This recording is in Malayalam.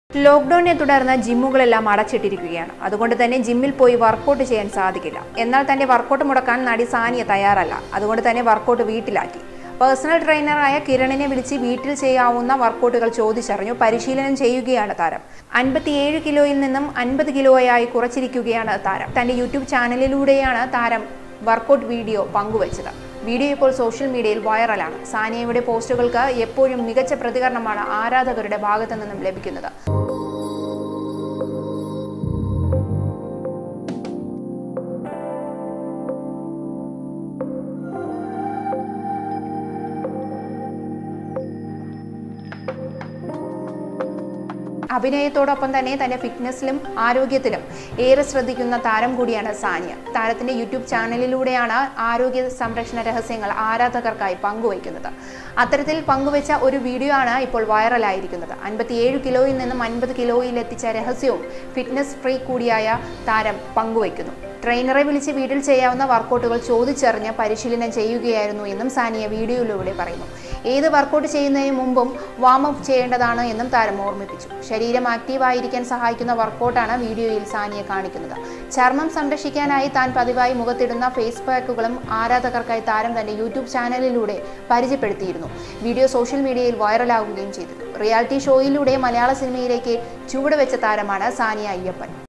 ലോക്ക്ഡൌണിനെ തുടർന്ന് ജിമ്മുകളെല്ലാം അടച്ചിട്ടിരിക്കുകയാണ് അതുകൊണ്ട് തന്നെ ജിമ്മിൽ പോയി വർക്കൗട്ട് ചെയ്യാൻ സാധിക്കില്ല എന്നാൽ തന്റെ വർക്കൗട്ട് മുടക്കാൻ നടി സാനിയ തയ്യാറല്ല അതുകൊണ്ട് തന്നെ വർക്കൗട്ട് വീട്ടിലാക്കി പേഴ്സണൽ ട്രെയിനറായ കിരണിനെ വിളിച്ച് വീട്ടിൽ ചെയ്യാവുന്ന വർക്കൗട്ടുകൾ ചോദിച്ചറിഞ്ഞു പരിശീലനം ചെയ്യുകയാണ് താരം അൻപത്തിയേഴ് കിലോയിൽ നിന്നും അൻപത് കിലോയായി കുറച്ചിരിക്കുകയാണ് താരം തന്റെ യൂട്യൂബ് ചാനലിലൂടെയാണ് താരം വർക്കൗട്ട് വീഡിയോ പങ്കുവച്ചത് വീഡിയോ ഇപ്പോൾ സോഷ്യൽ മീഡിയയിൽ വൈറലാണ് സാനിയയുടെ പോസ്റ്റുകൾക്ക് എപ്പോഴും മികച്ച പ്രതികരണമാണ് ആരാധകരുടെ ഭാഗത്തു നിന്നും ലഭിക്കുന്നത് അഭിനയത്തോടൊപ്പം തന്നെ തന്റെ ഫിറ്റ്നസിലും ആരോഗ്യത്തിലും ഏറെ ശ്രദ്ധിക്കുന്ന താരം കൂടിയാണ് സാനിയ താരത്തിന്റെ യൂട്യൂബ് ചാനലിലൂടെയാണ് ആരോഗ്യ സംരക്ഷണ രഹസ്യങ്ങൾ ആരാധകർക്കായി പങ്കുവയ്ക്കുന്നത് അത്തരത്തിൽ പങ്കുവച്ച ഒരു വീഡിയോ ആണ് ഇപ്പോൾ വൈറലായിരിക്കുന്നത് അൻപത്തിയേഴ് കിലോയിൽ നിന്നും അൻപത് കിലോയിൽ എത്തിച്ച രഹസ്യവും ഫിറ്റ്നസ് ഫ്രീ കൂടിയായ താരം പങ്കുവയ്ക്കുന്നു ട്രെയിനറെ വിളിച്ച് വീട്ടിൽ ചെയ്യാവുന്ന വർക്കൗട്ടുകൾ ചോദിച്ചറിഞ്ഞ് പരിശീലനം ചെയ്യുകയായിരുന്നു എന്നും സാനിയ വീഡിയോയിലൂടെ പറയുന്നു ഏത് വർക്കൗട്ട് ചെയ്യുന്നതിന് മുമ്പും വാം അപ്പ് ചെയ്യേണ്ടതാണ് എന്നും താരം ഓർമ്മിപ്പിച്ചു ശരീരം ആക്റ്റീവായിരിക്കാൻ സഹായിക്കുന്ന വർക്കൗട്ടാണ് വീഡിയോയിൽ സാനിയ കാണിക്കുന്നത് ചർമ്മം സംരക്ഷിക്കാനായി താൻ പതിവായി മുഖത്തിടുന്ന ഫേസ് പാക്കുകളും ആരാധകർക്കായി താരം തന്റെ യൂട്യൂബ് ചാനലിലൂടെ പരിചയപ്പെടുത്തിയിരുന്നു വീഡിയോ സോഷ്യൽ മീഡിയയിൽ വൈറലാകുകയും ചെയ്തു റിയാലിറ്റി ഷോയിലൂടെ മലയാള സിനിമയിലേക്ക് ചുവടുവെച്ച താരമാണ് സാനിയ അയ്യപ്പൻ